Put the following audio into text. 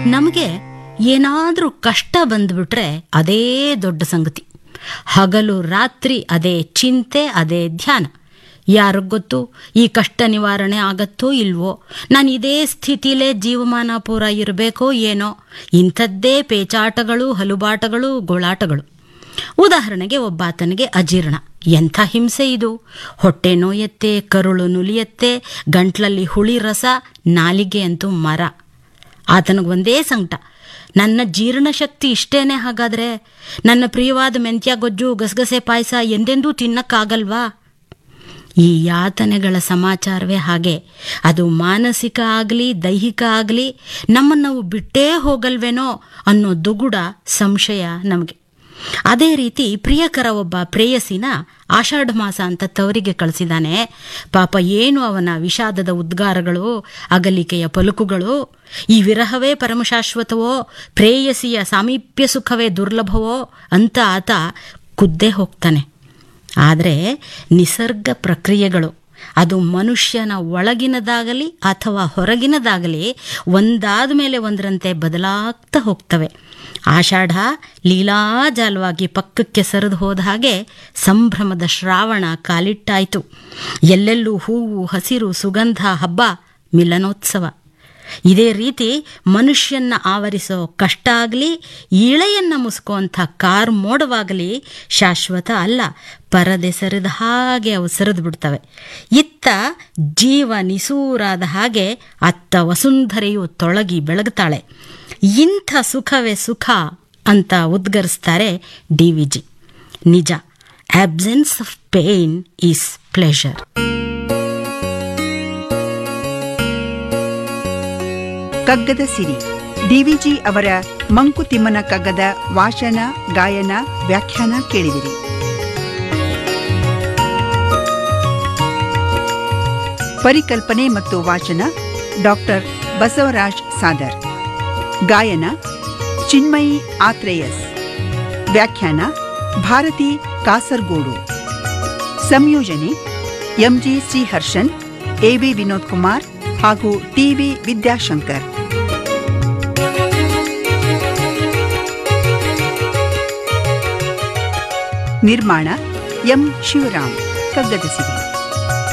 ನಮಗೆ ಏನಾದರೂ ಕಷ್ಟ ಬಂದ್ಬಿಟ್ರೆ ಅದೇ ದೊಡ್ಡ ಸಂಗತಿ ಹಗಲು ರಾತ್ರಿ ಅದೇ ಚಿಂತೆ ಅದೇ ಧ್ಯಾನ ಯಾರಿಗ್ ಗೊತ್ತು ಈ ಕಷ್ಟ ನಿವಾರಣೆ ಆಗತ್ತೋ ಇಲ್ವೋ ನಾನು ಇದೇ ಸ್ಥಿತಿಲೇ ಜೀವಮಾನ ಪೂರ ಇರಬೇಕೋ ಏನೋ ಇಂಥದ್ದೇ ಪೇಚಾಟಗಳು ಹಲುಬಾಟಗಳು ಗೋಳಾಟಗಳು ಉದಾಹರಣೆಗೆ ಒಬ್ಬಾತನಿಗೆ ಅಜೀರ್ಣ ಎಂಥ ಹಿಂಸೆ ಇದು ಹೊಟ್ಟೆ ನೋಯತ್ತೆ ಕರುಳು ನುಲಿಯತ್ತೆ ಗಂಟ್ಲಲ್ಲಿ ಹುಳಿ ರಸ ನಾಲಿಗೆ ಅಂತೂ ಮರ ಆತನಿಗೊಂದೇ ಸಂಕಟ ನನ್ನ ಜೀರ್ಣಶಕ್ತಿ ಇಷ್ಟೇನೆ ಹಾಗಾದ್ರೆ ನನ್ನ ಪ್ರಿಯವಾದ ಮೆಂತ್ಯ ಗೊಜ್ಜು ಗಸಗಸೆ ಪಾಯಸ ಎಂದೆಂದೂ ತಿನ್ನಕ್ಕಾಗಲ್ವಾ ಈ ಯಾತನೆಗಳ ಸಮಾಚಾರವೇ ಹಾಗೆ ಅದು ಮಾನಸಿಕ ಆಗಲಿ ದೈಹಿಕ ಆಗಲಿ ನಮ್ಮನ್ನು ನಾವು ಬಿಟ್ಟೇ ಹೋಗಲ್ವೇನೋ ಅನ್ನೋ ದುಗುಡ ಸಂಶಯ ನಮಗೆ ಅದೇ ರೀತಿ ಪ್ರಿಯಕರ ಒಬ್ಬ ಪ್ರೇಯಸಿನ ಆಷಾಢ ಮಾಸ ಅಂತ ತವರಿಗೆ ಕಳಿಸಿದಾನೆ ಪಾಪ ಏನು ಅವನ ವಿಷಾದದ ಉದ್ಗಾರಗಳು ಅಗಲಿಕೆಯ ಪಲುಕುಗಳು ಈ ವಿರಹವೇ ಪರಮಶಾಶ್ವತವೋ ಪ್ರೇಯಸಿಯ ಸಾಮೀಪ್ಯ ಸುಖವೇ ದುರ್ಲಭವೋ ಅಂತ ಆತ ಕುದ್ದೇ ಹೋಗ್ತಾನೆ ಆದರೆ ನಿಸರ್ಗ ಪ್ರಕ್ರಿಯೆಗಳು ಅದು ಮನುಷ್ಯನ ಒಳಗಿನದಾಗಲಿ ಅಥವಾ ಹೊರಗಿನದಾಗಲಿ ಒಂದಾದ ಮೇಲೆ ಒಂದರಂತೆ ಬದಲಾಗ್ತಾ ಹೋಗ್ತವೆ ಆಷಾಢ ಲೀಲಾಜಾಲವಾಗಿ ಪಕ್ಕಕ್ಕೆ ಸರಿದು ಹೋದ ಹಾಗೆ ಸಂಭ್ರಮದ ಶ್ರಾವಣ ಕಾಲಿಟ್ಟಾಯಿತು ಎಲ್ಲೆಲ್ಲೂ ಹೂವು ಹಸಿರು ಸುಗಂಧ ಹಬ್ಬ ಮಿಲನೋತ್ಸವ ಇದೇ ರೀತಿ ಮನುಷ್ಯನ್ನ ಆವರಿಸೋ ಕಷ್ಟ ಆಗಲಿ ಇಳೆಯನ್ನ ಮುಸ್ಕೋಂಥ ಕಾರ್ ಮೋಡವಾಗಲಿ ಶಾಶ್ವತ ಅಲ್ಲ ಪರದೆ ಸರಿದ ಹಾಗೆ ಅವು ಸರಿದು ಬಿಡ್ತವೆ ಇತ್ತ ಜೀವ ನಿಸೂರಾದ ಹಾಗೆ ಅತ್ತ ವಸುಂಧರೆಯು ತೊಳಗಿ ಬೆಳಗುತ್ತಾಳೆ ಇಂಥ ಸುಖವೇ ಸುಖ ಅಂತ ಉದ್ಗರಿಸ್ತಾರೆ ಡಿ ವಿ ಜಿ ನಿಜ absence of pain is pleasure ಕಗ್ಗದ ಸಿರಿ ಡಿವಿಜಿ ಅವರ ಮಂಕುತಿಮ್ಮನ ಕಗ್ಗದ ವಾಚನ ಗಾಯನ ವ್ಯಾಖ್ಯಾನ ಕೇಳಿದಿರಿ ಪರಿಕಲ್ಪನೆ ಮತ್ತು ವಾಚನ ಡಾಕ್ಟರ್ ಬಸವರಾಜ್ ಸಾದರ್ ಗಾಯನ ಚಿನ್ಮಯಿ ಆತ್ರೇಯಸ್ ವ್ಯಾಖ್ಯಾನ ಭಾರತಿ ಕಾಸರ್ಗೋಡು ಸಂಯೋಜನೆ ಎಂಜಿ ಶ್ರೀಹರ್ಷನ್ ಎವಿ ವಿನೋದ್ ಕುಮಾರ್ ಹಾಗೂ ಟಿವಿ ವಿದ್ಯಾಶಂಕರ್ ನಿರ್ಮಾಣ ಎಂ ಶಿವರಾಮ್ ಕಗ್ಗದ ಸಿರಿ